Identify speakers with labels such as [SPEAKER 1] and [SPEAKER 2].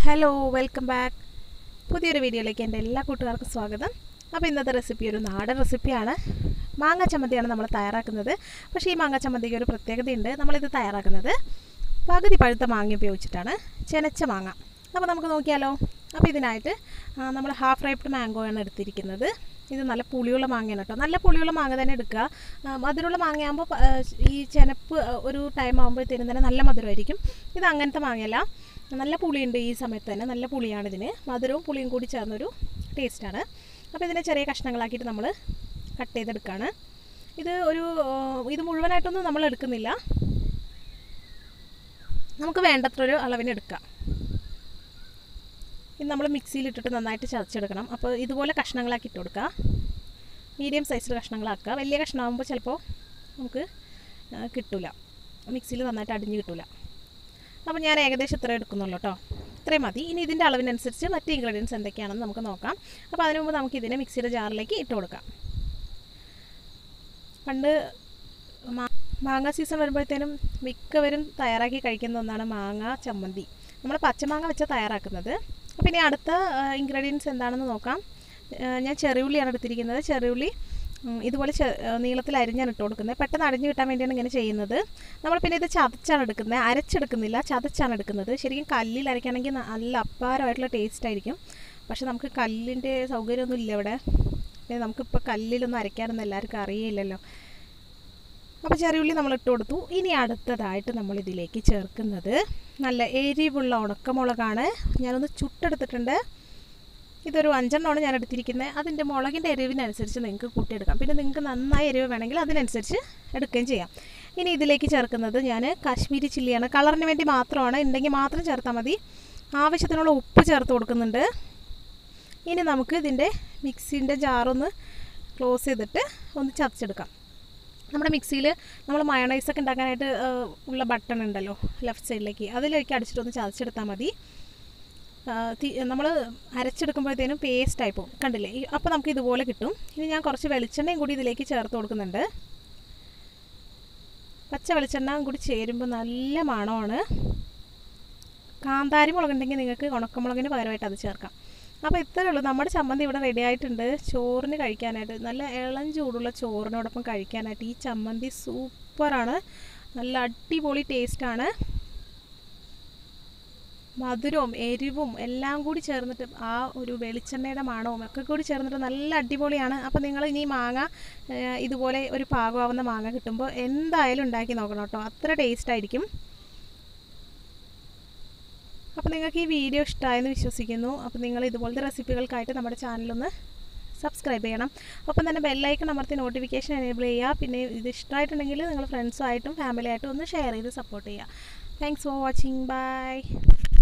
[SPEAKER 1] hello welcome back പുതിയൊരു വീഡിയോയിലേക്ക് എൻ്റെ എല്ലാ കൂട്ടുകാർക്കും സ്വാഗതം അപ്പോൾ ഇന്നത്തെ റെസിപ്പി ഒരു നാടൻ റെസിപ്പിയാണ് മാങ്ങ ചമ്മന്തിയാണ് നമ്മൾ തയ്യാറാക്കുന്നത് പക്ഷേ ഈ മാങ്ങ ചമ്മന്തിക്ക് ഒരു പ്രത്യേകതയുണ്ട് നമ്മളിത് തയ്യാറാക്കുന്നത് പകുതി പഴുത്ത മാങ്ങ ഉപയോഗിച്ചിട്ടാണ് ചെനച്ച മാങ്ങ അപ്പോൾ നമുക്ക് നോക്കിയാലോ അപ്പോൾ ഇതിനായിട്ട് നമ്മൾ ഹാഫ് റൈപ്ഡ് മാംഗോ ആണ് എടുത്തിരിക്കുന്നത് ഇത് നല്ല പുളിയുള്ള മാങ്ങയാണ് കേട്ടോ നല്ല പുളിയുള്ള മാങ്ങ തന്നെ എടുക്കുക ആ, മധുരമുള്ള മാങ്ങയാകുമ്പോൾ പ- ആ, ഈ ചെനപ്പ് ആ, ഒരു ടൈം ആകുമ്പോഴത്തേനും തന്നെ നല്ല മധുരമായിരിക്കും ഇത് അങ്ങനത്തെ മാങ്ങയല്ല നല്ല പുളിയുണ്ട് ഈ സമയത്ത് തന്നെ നല്ല പുളിയാണ് ഇതിന് മധുരവും പുളിയും കൂടി ചേർന്നൊരു ടേസ്റ്റാണ് അപ്പോൾ ഇതിനെ ചെറിയ കഷ്ണങ്ങളാക്കിയിട്ട് നമ്മൾ കട്ട് ചെയ്തെടുക്കുകയാണ് ഇത് ഒരു ആ, ഇത് മുഴുവനായിട്ടൊന്നും നമ്മൾ എടുക്കുന്നില്ല നമുക്ക് വേണ്ടത്ര ഒരു അളവിന് എടുക്കാം ഇത് നമ്മൾ മിക്സിയിലിട്ടിട്ട് നന്നായിട്ട് ചതച്ചെടുക്കണം അപ്പോൾ ഇതുപോലെ കഷ്ണങ്ങളാക്കി ഇട്ട് കൊടുക്കുക മീഡിയം സൈസിൽ കഷ്ണങ്ങളാക്കുക വലിയ കഷ്ണമാകുമ്പോൾ ചിലപ്പോൾ നമുക്ക് ആ, കിട്ടൂല മിക്സിയിൽ നന്നായിട്ട് അടിഞ്ഞ് കിട്ടൂല അപ്പോൾ ഞാൻ ഏകദേശം ഇത്ര എടുക്കുന്നുള്ളൂ കേട്ടോ ഇത്രയും മതി ഇനി ഇതിൻ്റെ അളവിനനുസരിച്ച് മറ്റ് ഇൻഗ്രീഡിയൻസ് എന്തൊക്കെയാണെന്ന് നമുക്ക് നോക്കാം അപ്പോൾ അതിനു മുമ്പ് നമുക്ക് ഇതിനെ മിക്സിയുടെ ജാറിലേക്ക് ഇട്ട് കൊടുക്കാം പണ്ട് മാ മാങ്ങ സീസൺ വരുമ്പോഴത്തേനും മിക്കവരും തയ്യാറാക്കി കഴിക്കുന്ന ഒന്നാണ് മാങ്ങ ചമ്മന്തി നമ്മൾ പച്ചമാങ്ങ വെച്ച് തയ്യാറാക്കുന്നത് അപ്പോൾ ഇനി അടുത്ത ഇൻഗ്രീഡിയൻസ് എന്താണെന്ന് നോക്കാം ആ, ഞാൻ ചെറിയുള്ളിയാണ് എടുത്തിരിക്കുന്നത് ചെറിയുള്ളി ഉം, ഇതുപോലെ ചെ നീളത്തിൽ അരിഞ്ഞാണ് ഇട്ട് കൊടുക്കുന്നത് പെട്ടെന്ന് അരിഞ്ഞ് കിട്ടാൻ വേണ്ടിയാണ് ഇങ്ങനെ ചെയ്യുന്നത് നമ്മൾ പിന്നെ ഇത് ചതച്ചാണ് എടുക്കുന്നത് അരച്ചെടുക്കുന്നില്ല ചതച്ചാണ് എടുക്കുന്നത് ശരിക്കും കല്ലിൽ അരയ്ക്കുകയാണെങ്കിൽ നല്ല അപ്പാരമായിട്ടുള്ള ടേസ്റ്റ് ആയിരിക്കും പക്ഷെ നമുക്ക് കല്ലിൻ്റെ സൗകര്യമൊന്നും ഇല്ല ഇവിടെ പിന്നെ നമുക്കിപ്പോൾ കല്ലിലൊന്നും അരയ്ക്കാനൊന്നും എല്ലാവർക്കും അറിയില്ലല്ലോ അപ്പോൾ ചെറിയുള്ളി നമ്മൾ ഇട്ട് കൊടുത്തു ഇനി അടുത്തതായിട്ട് നമ്മൾ ഇതിലേക്ക് ചേർക്കുന്നത് നല്ല എരിവുള്ള ഉണക്കമുളകാണ് ഞാനൊന്ന് ചുട്ടെടുത്തിട്ടുണ്ട് ഇതൊരു അഞ്ചെണ്ണമാണ് ഞാൻ എടുത്തിരിക്കുന്നത് അതിൻ്റെ മുളകിൻ്റെ എരിവിനനുസരിച്ച് നിങ്ങൾക്ക് കൂട്ടിയെടുക്കാം പിന്നെ നിങ്ങൾക്ക് നന്നായി എരിവ് വേണമെങ്കിൽ അതിനനുസരിച്ച് എടുക്കുകയും ചെയ്യാം ഇനി ഇതിലേക്ക് ചേർക്കുന്നത് ഞാൻ കാശ്മീരി ചില്ലിയാണ് കളറിന് വേണ്ടി മാത്രമാണ് ഉണ്ടെങ്കിൽ മാത്രം ചേർത്താൽ മതി ആവശ്യത്തിനുള്ള ഉപ്പ് ചേർത്ത് കൊടുക്കുന്നുണ്ട് ഇനി നമുക്ക് ഇതിൻ്റെ മിക്സിൻ്റെ ജാറൊന്ന് ക്ലോസ് ചെയ്തിട്ട് ഒന്ന് ചതച്ചെടുക്കാം നമ്മുടെ മിക്സിയിൽ നമ്മൾ മയണൈസൊക്കെ ഉണ്ടാക്കാനായിട്ട് ആ, ഉള്ള ബട്ടൺ ഉണ്ടല്ലോ ലെഫ്റ്റ് സൈഡിലേക്ക് അതിലേക്ക് അടിച്ചിട്ടൊന്ന് ചതച്ചെടുത്താൽ മതി നമ്മൾ അരച്ചെടുക്കുമ്പോഴത്തേനും പേസ്റ്റ് ആയി പോകും കണ്ടില്ലേ ഈ- അപ്പോൾ നമുക്ക് ഇതുപോലെ കിട്ടും ഇനി ഞാൻ കുറച്ച് വെളിച്ചെണ്ണയും കൂടി ഇതിലേക്ക് ചേർത്ത് കൊടുക്കുന്നുണ്ട് പച്ച വെളിച്ചെണ്ണ കൂടി ചേരുമ്പോൾ നല്ല മണമാണ് കാന്താരി മുളകുണ്ടെങ്കിൽ നിങ്ങൾക്ക് ഉണക്കമുളകിന് പകരമായിട്ട് അത് ചേർക്കാം അപ്പോൾ ഇത്രയേ ഉള്ളൂ നമ്മുടെ ചമ്മന്തി ഇവിടെ റെഡി ആയിട്ടുണ്ട് ചോറിന് കഴിക്കാനായിട്ട് നല്ല ഇളം ചൂടുള്ള ചോറിനോടൊപ്പം കഴിക്കാനായിട്ട് ഈ ചമ്മന്തി സൂപ്പറാണ് നല്ല അടിപൊളി ടേസ്റ്റാണ് മധുരവും എരിവും എല്ലാം കൂടി ചേർന്നിട്ട് ആ ഒരു വെളിച്ചെണ്ണയുടെ മണവും ഒക്കെ കൂടി ചേർന്നിട്ട് നല്ല അടിപൊളിയാണ് അപ്പോൾ നിങ്ങൾ ഇനി മാങ്ങ ഏഹ്, ഇതുപോലെ ഒരു പാകമാവുന്ന മാങ്ങ കിട്ടുമ്പോൾ എന്തായാലും ഉണ്ടാക്കി നോക്കണം കേട്ടോ അത്ര ടേസ്റ്റ് ആയിരിക്കും അപ്പോൾ നിങ്ങൾക്ക് ഈ വീഡിയോ ഇഷ്ടമായെന്ന് വിശ്വസിക്കുന്നു അപ്പോൾ നിങ്ങൾ ഇതുപോലത്തെ റെസിപ്പികൾക്കായിട്ട് നമ്മുടെ ചാനലൊന്ന് സബ്സ്ക്രൈബ് ചെയ്യണം ഒപ്പം തന്നെ ബെല്ലൈക്കൺ അമർത്തി നോട്ടിഫിക്കേഷൻ എനേബിൾ ചെയ്യുക പിന്നെ ഇത് ഇഷ്ടമായിട്ടുണ്ടെങ്കിൽ നിങ്ങൾ ഫ്രണ്ട്സുമായിട്ടും ഫാമിലിയായിട്ടും ഒന്ന് ഷെയർ ചെയ്ത് സപ്പോർട്ട് ചെയ്യുക താങ്ക്സ് ഫോർ വാച്ചിങ് ബൈ